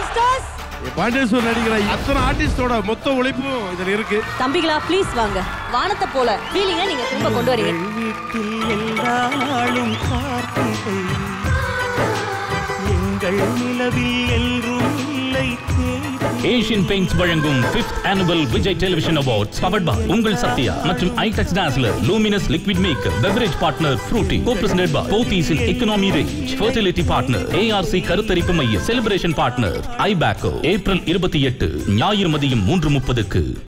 Youngsters பாண்டேஸ்வர் நடிக்கிற அத்தனை ஆர்டிஸ்டோட மொத்த உழைப்பும் இதுல இருக்கு தம்பிகளா ப்ளீஸ் வாங்க வானத்தை போல ஃபீலிங்க நீங்க திரும்ப கொண்டு வரீங்க வீட்டில் எல்லா நாளும் கார்த்திகை எங்கள் நிலவில் எல்லோரும் இல்லை தேய்திரை. ஏஷியன் பெயிண்ட்ஸ் வழங்கும் 5th annual Vijay television awards powered by உங்கள் சத்யா மற்றும் Eyetex Dazzler luminous liquid maker beverage partner Frooti go presented by Pothys in economy range fertility partner ARC கருத்தரிப்பு மைய செலிப்ரேஷன் பார்ட்னர் ஐபேக்கோ ஏப்ரல் இருபத்தி எட்டு ஞாயிறு மதியம் மூன்று முப்பதுக்கு